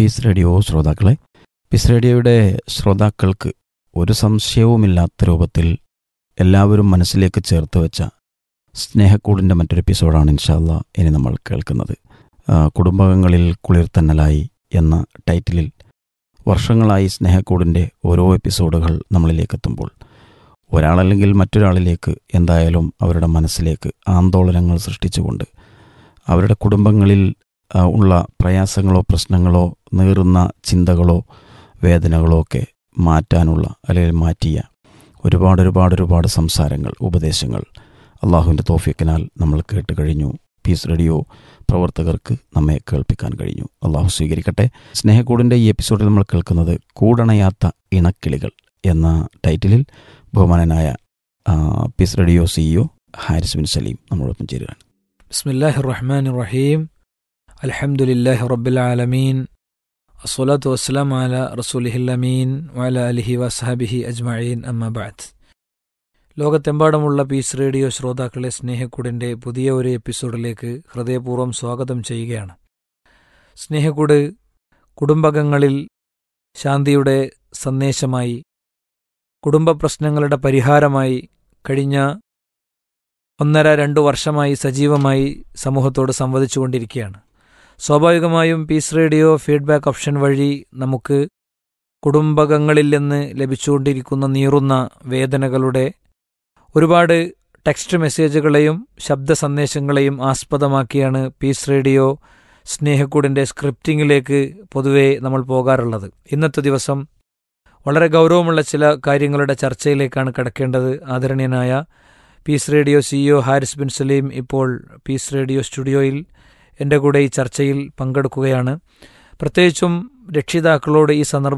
piece radio ശ്രോതാക്കളെ piece റേഡിയോയുടെ ശ്രോതാക്കൾക്ക് ഒരു സംശയവുമില്ലാത്ത രൂപത്തിൽ എല്ലാവരും മനസ്സിലേക്ക് ചേർത്ത് വെച്ച സ്നേഹക്കൂടിൻ്റെ മറ്റൊരു എപ്പിസോഡാണ് ഇൻഷാല്ല ഇനി നമ്മൾ കേൾക്കുന്നത് ആ, കുടുംബങ്ങളിൽ കുളിർത്തന്നലായി എന്ന ടൈറ്റിലിൽ വർഷങ്ങളായി സ്നേഹക്കൂടിൻ്റെ ഓരോ എപ്പിസോഡുകൾ നമ്മളിലേക്ക് എത്തുമ്പോൾ ഒരാളല്ലെങ്കിൽ മറ്റൊരാളിലേക്ക് എന്തായാലും അവരുടെ മനസ്സിലേക്ക് ആന്തോളനങ്ങൾ സൃഷ്ടിച്ചുകൊണ്ട് അവരുടെ കുടുംബങ്ങളിൽ ആ, ഉള്ള പ്രയാസങ്ങളോ പ്രശ്നങ്ങളോ നീറുന്ന ചിന്തകളോ വേദനകളോ ഒക്കെ മാറ്റാനുള്ള അല്ലെങ്കിൽ മാറ്റിയ ഒരുപാട് ഒരുപാട് ഒരുപാട് സംസാരങ്ങൾ ഉപദേശങ്ങൾ അള്ളാഹുവിൻ്റെ തോഫിക്കിനാൽ നമ്മൾ കേട്ട് കഴിഞ്ഞു പീസ് റേഡിയോ പ്രവർത്തകർക്ക് നമ്മെ കേൾപ്പിക്കാൻ കഴിഞ്ഞു അള്ളാഹു സ്വീകരിക്കട്ടെ സ്നേഹക്കൂടിൻ്റെ ഈ എപ്പിസോഡിൽ നമ്മൾ കേൾക്കുന്നത് കൂടണയാത്ത ഇണക്കിളികൾ എന്ന ടൈറ്റിലിൽ ബഹുമാനനായ ആ, peace radio CEO Haris bin Saleem നമ്മളോടൊപ്പം ചേരുകയാണ് بسم الله الرحمن الرحيم الحمد لله رب العالمين الصلاة والسلام على رسوله الأمين وعلى آله وصحبه أجمعين أما بعد ലോകത്തെമ്പാടുമുള്ള പീസ് റേഡിയോ ശ്രോതാക്കളെ സ്നേഹക്കൂടിൻ്റെ പുതിയ ഒരു എപ്പിസോഡിലേക്ക് ഹൃദയപൂർവ്വം സ്വാഗതം ചെയ്യുകയാണ് സ്നേഹക്കൂട് കുടുംബകങ്ങളിൽ ശാന്തിയുടെ സന്ദേശമായി കുടുംബ പ്രശ്നങ്ങളുടെ പരിഹാരമായി കഴിഞ്ഞ ഒന്നര രണ്ടു വർഷമായി സജീവമായി സമൂഹത്തോട് സംവദിച്ചുകൊണ്ടിരിക്കുകയാണ് സ്വാഭാവികമായും പീസ് റേഡിയോ ഫീഡ്ബാക്ക് ഓപ്ഷൻ വഴി നമുക്ക് കുടുംബകങ്ങളിൽ നിന്ന് ലഭിച്ചുകൊണ്ടിരിക്കുന്ന നീറുന്ന വേദനകളുടെ ഒരുപാട് ടെക്സ്റ്റ് മെസ്സേജുകളെയും ശബ്ദ സന്ദേശങ്ങളെയും ആസ്പദമാക്കിയാണ് പീസ് റേഡിയോ സ്നേഹക്കൂടിൻ്റെ സ്ക്രിപ്റ്റിങ്ങിലേക്ക് പൊതുവെ നമ്മൾ പോകാറുള്ളത് ഇന്നത്തെ ദിവസം വളരെ ഗൗരവമുള്ള ചില കാര്യങ്ങളുടെ ചർച്ചയിലേക്കാണ് കിടക്കേണ്ടത് ആദരണീയനായ peace radio CEO Haris bin Saleem ഇപ്പോൾ പീസ് റേഡിയോ സ്റ്റുഡിയോയിൽ എൻ്റെ കൂടെ ഈ ചർച്ചയിൽ പങ്കെടുക്കുകയാണ് പ്രത്യേകിച്ചും രക്ഷിതാക്കളോട് ഈ സന്ദർഭം